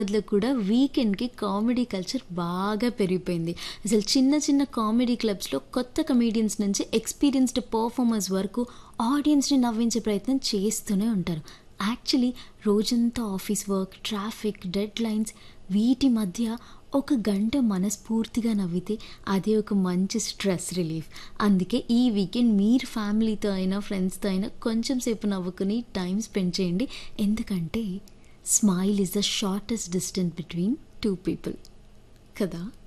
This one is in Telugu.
లో కూడా వీకెండ్‌కి కామెడీ కల్చర్ బాగా పెరిగిపోయింది. అసలు చిన్న చిన్న కామెడీ క్లబ్స్‌లో కొత్త కమెడియన్స్ నుంచి ఎక్స్‌పీరియన్స్‌డ్ పెర్ఫార్మర్స్ వరకు ఆడియన్స్‌ని నవ్వించే ప్రయత్నం చేస్తూనే ఉంటారు. యాక్చువల్లీ రోజంతా ఆఫీస్ వర్క్, ట్రాఫిక్, డెడ్‌లైన్స్ వీటి మధ్య ఒక గంట మనస్ఫూర్తిగా నవ్వితే అదే ఒక మంచి స్ట్రెస్ రిలీఫ్. అందుకే ఈ వీకెండ్ మీరు ఫ్యామిలీతో అయినా, ఫ్రెండ్స్‌తో అయినా కొంచెం సేపు నవ్వుకొని టైమ్ స్పెండ్ చేయండి. ఎందుకంటే smile is the shortest distance between 2 people కదా!